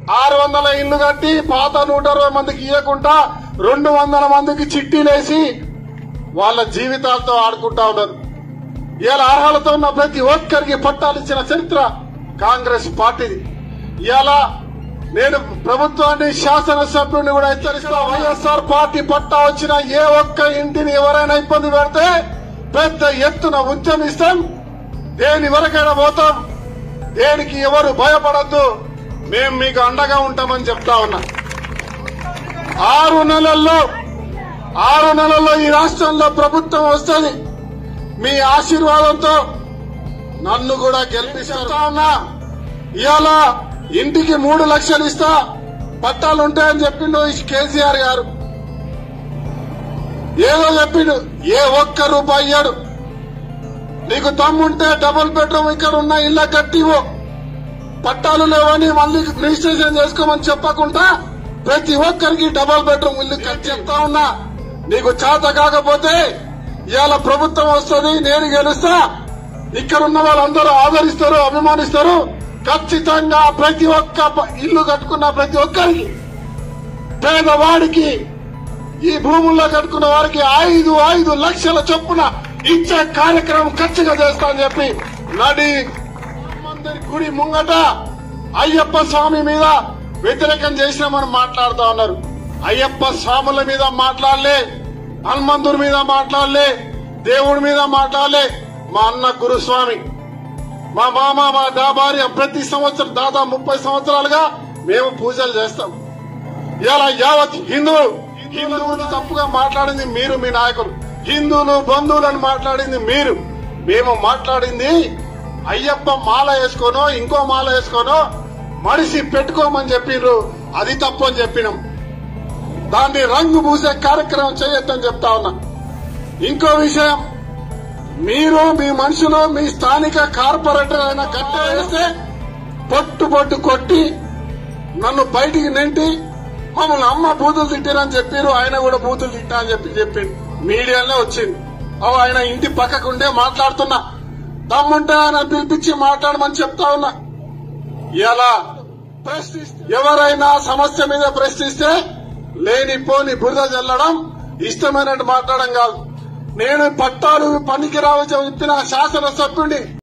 ఆరు వందల ఇల్లు కట్టి పాత నూట అరవై మందికి ఇవ్వకుండా రెండు వందల మందికి చిట్టీలేసి వాళ్ళ జీవితాలతో ఆడుకుంటా ఉన్నారు ఇవాళ అర్హతతో ఉన్న ప్రతి ఒక్కరికి పట్టాలు ఇచ్చిన చరిత్ర కాంగ్రెస్ పార్టీది ఇవాళ నేను ప్రభుత్వాన్ని శాసనసభ్యుడిని కూడా హెచ్చరిస్తా వైఎస్ఆర్ పార్టీ పట్టా వచ్చిన ఏ ఒక్క ఇంటిని ఎవరైనా ఇబ్బంది పెడితే పెద్ద ఎత్తున ఉద్యమిస్తాం దేని వరకైనా పోతాం దేనికి ఎవరు భయపడద్దు మేం మీకు అండగా ఉంటామని చెప్తా ఉన్నా ఆరు నెలల్లో ఆరు నెలల్లో ఈ రాష్ట్రంలో ప్రభుత్వం వస్తుంది మీ ఆశీర్వాదంతో నన్ను కూడా గెలిపిస్తా ఉన్నా ఇవాళ ఇంటికి మూడు లక్షలు ఇస్తా పట్టాలు ఉంటాయని చెప్పిండు ఈ కేసీఆర్ గారు ఏదో చెప్పిండు ఏ ఒక్క రూపాయి ఇయ్యాడు నీకు తమ్ముంటే డబుల్ బెడ్రూమ్ ఇక్కడ ఉన్న ఇళ్ళ కట్టివో పట్టాలు లేవని మళ్ళీ రిజిస్ట్రేషన్ చేసుకోమని చెప్పకుండా ప్రతి ఒక్కరికి డబుల్ బెడ్రూమ్ ఇల్లు కట్టి చెప్తా ఉన్నా నీకు చేత కాకపోతే ఇవాళ ప్రభుత్వం వస్తుంది నేను గెలుస్తా ఇక్కడ ఉన్న వాళ్ళందరూ ఆదరిస్తారు అభిమానిస్తారు ఖచ్చితంగా ప్రతి ఒక్క ప- ఇల్లు కట్టుకున్న ప్రతి ఒక్కరికి పేదవాడికి ఈ భూముల్లో కట్టుకున్న వారికి ఐదు ఐదు లక్షల చొప్పున ఇచ్చే కార్యక్రమం ఖచ్చితంగా చేస్తా అని చెప్పి నడి మందిరి గుడి ముంగట అయ్యప్ప స్వామి మీద వ్యతిరేకం చేసినామని మాట్లాడుతా ఉన్నారు అయ్యప్ప స్వాముల మీద మాట్లాడలే హనుమంతుడి మీద మాట్లాడలే దేవుడి మీద మాట్లాడలే మా అన్న గురుస్వామి మా మామ మా దా భార్య ప్రతి సంవత్సరం దాదాపు ముప్పై సంవత్సరాలుగా మేము పూజలు చేస్తాం ఇలా యావత్ హిందూ హిందువులు తప్పుగా మాట్లాడింది మీరు మీ నాయకులు హిందువులు బంధువులను మాట్లాడింది మీరు మేము మాట్లాడింది అయ్యప్ప మాల వేసుకోనో ఇంకో మాల వేసుకోనో మడిసి పెట్టుకోమని చెప్పిండ్రు అది తప్పు అని చెప్పినాం దాన్ని రంగు పూసే కార్యక్రమం చేయొద్దని చెప్తా ఉన్నా ఇంకో విషయం మీరు మీ మనుషులు మీ స్థానిక కార్పొరేటర్ అయినా కట్టే వేస్తే పొట్టు పొట్టు కొట్టి నన్ను బయటికి నెంటి మమ్మల్ని అమ్మ బూతులు తిట్టారని చెప్పారు ఆయన కూడా బూతులు తిట్టా అని చెప్పి చెప్పిండు మీడియాలో వచ్చింది అవు ఆయన ఇంటి పక్కకుండే మాట్లాడుతున్నా దమ్ముంటే ఆయన పిలిపించి మాట్లాడమని చెప్తా ఉన్నా ఇలా ప్రశ్నిస్తే ఎవరైనా సమస్య మీద ప్రశ్నిస్తే లేనిపోని బురద చల్లడం ఇష్టమైనట్టు మాట్లాడడం కాదు నేను పట్టాలు పనికిరావు చెప్పిన శాసనసభ్యుడిని